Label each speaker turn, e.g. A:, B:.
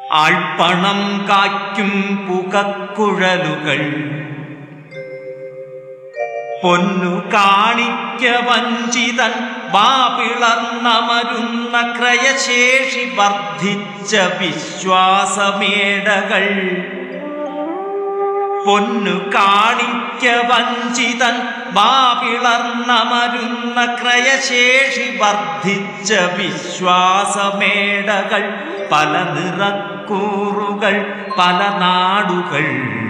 A: ആൾപ്പണം കായ്ക്കും പുകക്കുഴലുകൾ പൊന്നു കാണിക്ക വഞ്ചിതൻ ബാപിളർന്നമരുന്ന ക്രയശേഷി വർദ്ധിച്ച വിശ്വാസമേടകൾ പൊന്നു കാണിക്ക വഞ്ചിതൻ ബാപിളർന്നമരുന്ന ക്രയശേഷി വർദ്ധിച്ച വിശ്വാസമേടകൾ പല നിറക്കൂറുകൾ പല നാടുകൾ